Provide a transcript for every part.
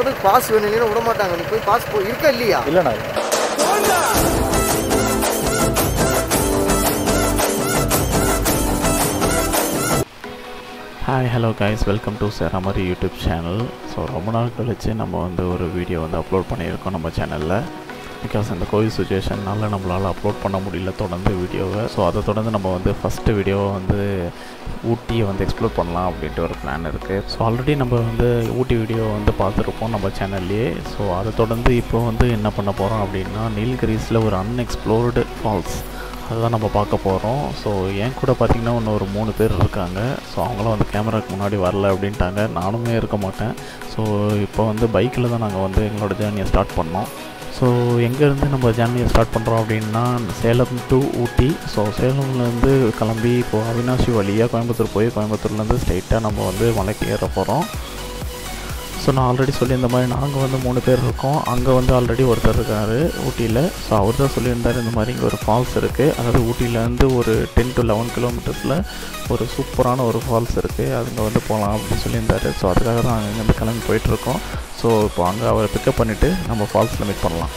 போகிறதுக்கு பாஸ் வேணும் இல்லைன்னா விட மாட்டாங்க நீ போய் பாஸ் போ இருக்கா இல்லையா இல்லைண்ணா hi hello guys welcome to சேராமரி யூடியூப் சேனல் ஸோ ரொம்ப நாள் கழிச்சு நம்ம வந்து ஒரு வீடியோ வந்து அப்லோட் பண்ணியிருக்கோம் நம்ம சேனலில் பிகாஸ் இந்த கோவிட் சுச்சுவேஷன்னால நம்மளால் அப்லோட் பண்ண முடியல தொடர்ந்து வீடியோவை ஸோ அதை தொடர்ந்து நம்ம வந்து ஃபஸ்ட்டு வீடியோவை வந்து ஊட்டியை வந்து எக்ஸ்ப்ளோர் பண்ணலாம் அப்படின்ட்டு ஒரு பிளான் இருக்குது ஸோ ஆல்ரெடி நம்ம வந்து ஊட்டி வீடியோ வந்து பார்த்துருப்போம் நம்ம சேனல்லையே ஸோ அதை தொடர்ந்து இப்போ வந்து என்ன பண்ண போகிறோம் அப்படின்னா நீல்கிரிஸில் ஒரு அன்எக்ஸ்ப்ளோர்டு ஃபால்ஸ் அதுதான் நம்ம பார்க்க போகிறோம் ஸோ என் கூட பார்த்திங்கன்னா இன்னும் ஒரு மூணு பேர் இருக்காங்க ஸோ அவங்களும் வந்து கேமராக்கு முன்னாடி வரல அப்படின்ட்டாங்க நானுமே இருக்க மாட்டேன் ஸோ இப்போ வந்து பைக்கில் தான் நாங்கள் வந்து எங்களோட ஜேர்னியை ஸ்டார்ட் பண்ணோம் ஸோ எங்கேருந்து நம்ம ஜேர்னியை ஸ்டார்ட் பண்ணுறோம் அப்படின்னா சேலம் டு ஊட்டி ஸோ சேலம்லேருந்து கிளம்பி இப்போது அவினாசி வழியாக கோயம்புத்தூர் போய் கோயம்புத்தூர்லேருந்து ஸ்ட்ரைட்டாக நம்ம வந்து மலைக்கு ஏற போகிறோம் ஸோ நான் ஆல்ரெடி சொல்லியிருந்த மாதிரி நாங்கள் வந்து மூணு பேர் இருக்கோம் அங்கே வந்து ஆல்ரெடி ஒருத்தர் இருக்கார் ஊட்டியில் ஸோ அவர் தான் சொல்லியிருந்தார் இந்த மாதிரி இங்கே ஒரு ஃபால்ஸ் இருக்குது அதாவது ஊட்டியிலேருந்து ஒரு டென் டு லெவன் கிலோமீட்டர்ஸில் ஒரு சூப்பரான ஒரு ஃபால்ஸ் இருக்குது அதுங்க வந்து போகலாம் அப்படின்னு சொல்லியிருந்தார் ஸோ அதுக்காக தான் நாங்கள் இங்கேருந்து கிளம்பி போயிட்டுருக்கோம் ஸோ இப்போ அங்கே அவரை பிக்கப் பண்ணிவிட்டு நம்ம ஃபால்ஸில் மீட் பண்ணலாம்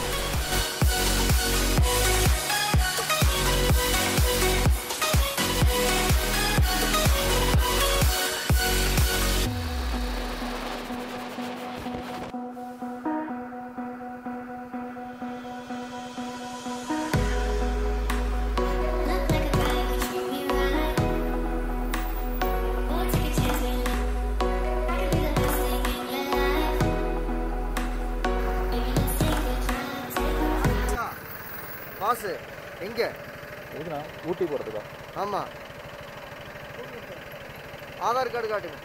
Look like a guy who treat me right. Won't take a chance with me. I could be the best thing in your life. Baby, let's take a drive, take a pause எங்கே எதுண்ணா ஊட்டி போகிறதுக்கா ஆமாம் Aadhaar card காட்டுங்க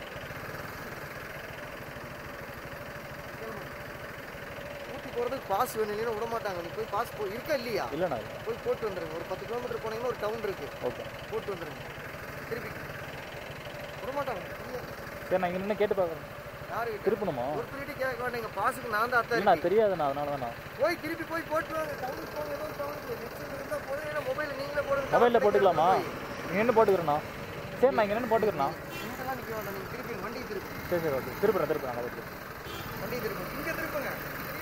ஊட்டி போகிறதுக்கு pass வேணும் இல்லைன்னா விட மாட்டாங்க நீ போய் பாஸ் போ இருக்கா இல்லையா இல்லைண்ணா போய் போட்டு வந்துருங்க ஒரு பத்து கிலோமீட்டர் போனீங்கன்னா ஒரு டவுன் இருக்கு ஓகே போட்டு வந்துருங்க திருப்பி விட மாட்டாங்க இல்லையா? சரி நான் இங்கே நின்று கேட்டு பார்க்குறேன் யாரு கிட்ட? திருப்பணுமா ஒருத்தர்கிட்ட கேட்க வேண்டாங்க பாஸுக்கு நான் தான் இல்லைண்ணா அத்தா தெரியாதுண்ணா அதனால தாண்ணா போய் திருப்பி போய் போட்டு வாங்க டவுனுக்கு போங்க ஏதோ டவுனுக்கு நெக்ஸ்ட் இருந்தா போடுங்க இல்லை மொபைலில் நீங்களே போடுங்க மொபைலில் போட்டுக்கலாமா இங்கே நின்று போட்டுக்கிறேண்ணா சரி நான் இங்கே நின்று போட்டுக்கிறேண்ணா இங்கெல்லாம் நிற்க வேண்டாம் நீங்கள் திருப்பி வண்டி திருப்பி சரி சரி ஓகே திருப்புறேன் திருப்புறேன் ஓகே வண்டி திருப்பி இங்கே திருப்புங்க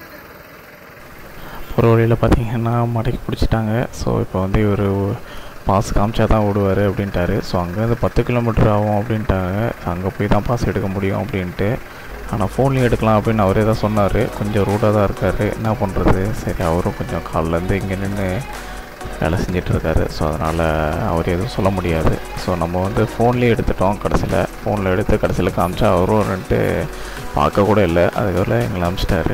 ஒரு வழியில் பார்த்தீங்கன்னா மடக்கி பிடிச்சிட்டாங்க ஸோ இப்போ வந்து இவர் பாஸ் காமிச்சா தான் ஓடுவார் அப்படின்ட்டாரு ஸோ அங்கேருந்து பத்து கிலோமீட்டர் ஆகும் அப்படின்ட்டாங்க அங்கே போய் தான் பாஸ் எடுக்க முடியும் அப்படின்ட்டு ஆனால் ஃபோன்லேயும் எடுக்கலாம் அப்படின்னு அவரே தான் சொன்னார் கொஞ்சம் ரூடாக தான் இருக்கார் என்ன பண்ணுறது சரி அவரும் கொஞ்சம் காலிலேருந்து இங்கே நின்று வேலை செஞ்சுட்டு இருக்காரு ஸோ அதனால் அவர் எதுவும் சொல்ல முடியாது ஸோ நம்ம வந்து ஃபோன்லேயே எடுத்துட்டோம் கடைசியில் ஃபோனில் எடுத்து கடைசியில் காமிச்சா அவரும் ரெண்டு பார்க்க கூட இல்லை அதுக்குள்ள எங்களை அனுப்பிச்சிட்டாரு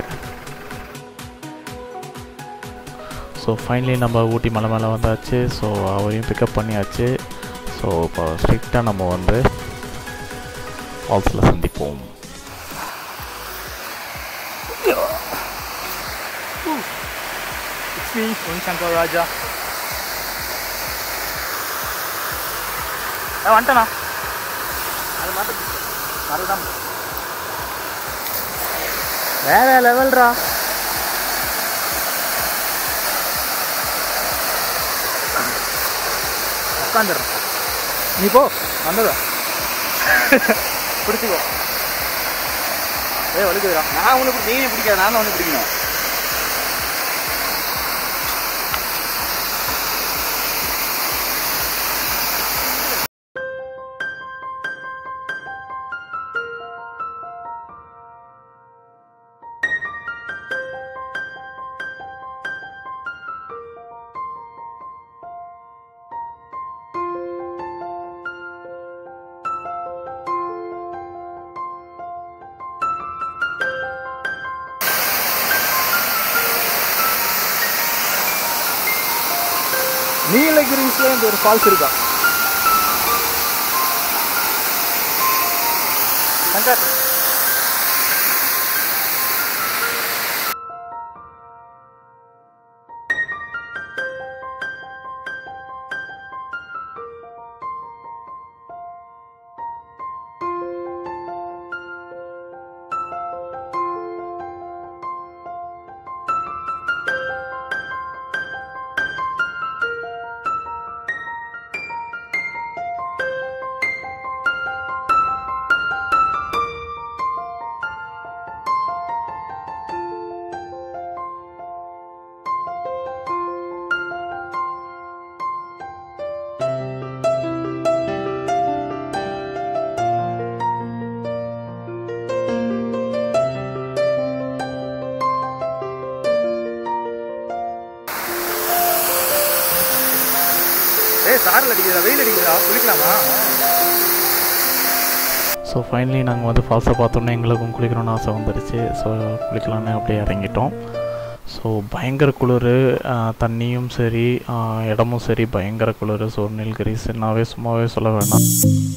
ஸோ ஃபைனலி நம்ம ஊட்டி மலை மேலே வந்தாச்சு ஸோ அவரையும் பிக்கப் பண்ணியாச்சு ஸோ இப்போ ஸ்ட்ரிக்டாக நம்ம வந்து ஃபால்ஸில் சந்திப்போம் It's me, Shankar Raja. வந்துட்டேண்ணா அது மட்டும் மறந்துதான் வேற லெவல்ரா உட்காந்துடுறேன் நீ போ வந்ததா பிடிச்சிக்கோ ஏ வலிக்குதுடா நான் ஒன்று பிடி நீங்க பிடிக்காது நான் தான் ஒன்று பிடிக்கணும் நீலகிரிஸ்ல இந்த ஒரு ஃபால்ஸ் இருக்கா சங்கர் சாரல் அடிக்குதா வெயில் அடிக்குதா குளிக்கலாமா ஸோ ஃபைனலி நாங்கள் வந்து ஃபால்ஸை பார்த்தோன்னே எங்களுக்கும் குளிக்கணும்னு ஆசை வந்துடுச்சு ஸோ குளிக்கலான்னு அப்படியே இறங்கிட்டோம் ஸோ பயங்கர குளிர் தண்ணியும் சரி ஆஹ் இடமும் சரி பயங்கர குளிர் ஸோ நீல்கிரிஸ்னாவே சும்மாவே சொல்ல வேணாம்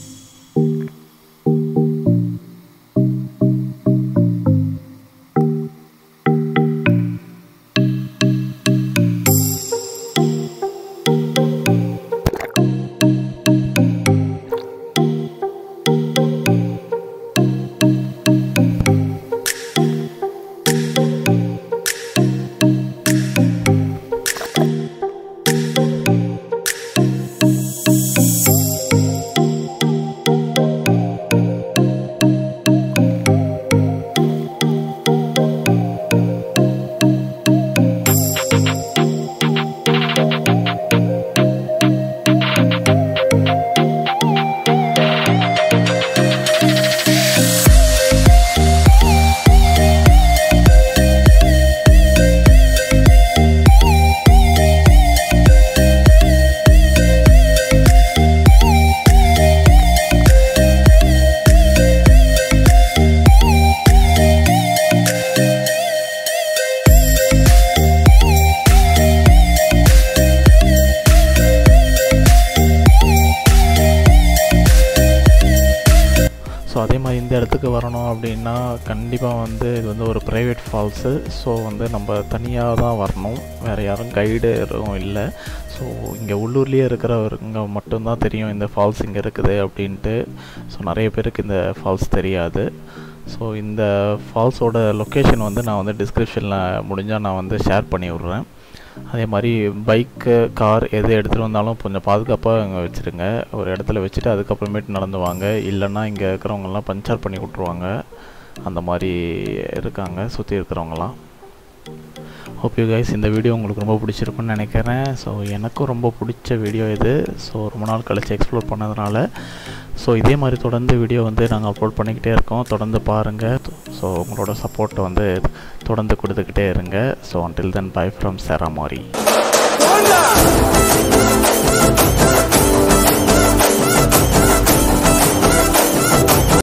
ஸோ அதே மாதிரி இந்த இடத்துக்கு வரணும் அப்படின்னா கண்டிப்பாக வந்து இது வந்து ஒரு ப்ரைவேட் ஃபால்ஸு ஸோ வந்து நம்ம தனியாக தான் வரணும் வேறு யாரும் கைடு எதுவும் இல்லை ஸோ இங்கே உள்ளூர்லேயே இருக்கிறவங்க மட்டும்தான் தெரியும் இந்த ஃபால்ஸ் இங்கே இருக்குது அப்படின்ட்டு ஸோ நிறைய பேருக்கு இந்த ஃபால்ஸ் தெரியாது ஸோ இந்த ஃபால்ஸோட லொக்கேஷன் வந்து நான் வந்து டிஸ்கிரிப்ஷனில் முடிஞ்சால் நான் வந்து ஷேர் பண்ணி விட்றேன் அதே மாதிரி பைக்கு கார் எது எடுத்துகிட்டு வந்தாலும் கொஞ்சம் பாதுகாப்பாக அங்கே வச்சுருங்க ஒரு இடத்துல வச்சுட்டு அதுக்கப்புறமேட்டு நடந்து வாங்க இல்லைன்னா இங்கே இருக்கிறவங்கலாம் பஞ்சர் பண்ணி விட்ருவாங்க அந்த மாதிரி இருக்காங்க சுற்றி இருக்கிறவங்களாம் ஹோப் யூ கைஸ் இந்த வீடியோ உங்களுக்கு ரொம்ப பிடிச்சிருக்குன்னு நினைக்கிறேன் ஸோ எனக்கும் ரொம்ப பிடிச்ச வீடியோ இது ஸோ ரொம்ப நாள் கழிச்சு எக்ஸ்ப்ளோர் பண்ணதுனால ஸோ இதே மாதிரி தொடர்ந்து வீடியோ வந்து நாங்கள் அப்லோட் பண்ணிக்கிட்டே இருக்கோம் தொடர்ந்து பாருங்கள் ஸோ உங்களோட சப்போர்ட்டை வந்து தொடர்ந்து கொடுத்துக்கிட்டே இருங்க so until then bye from சேராமாரி போண்டா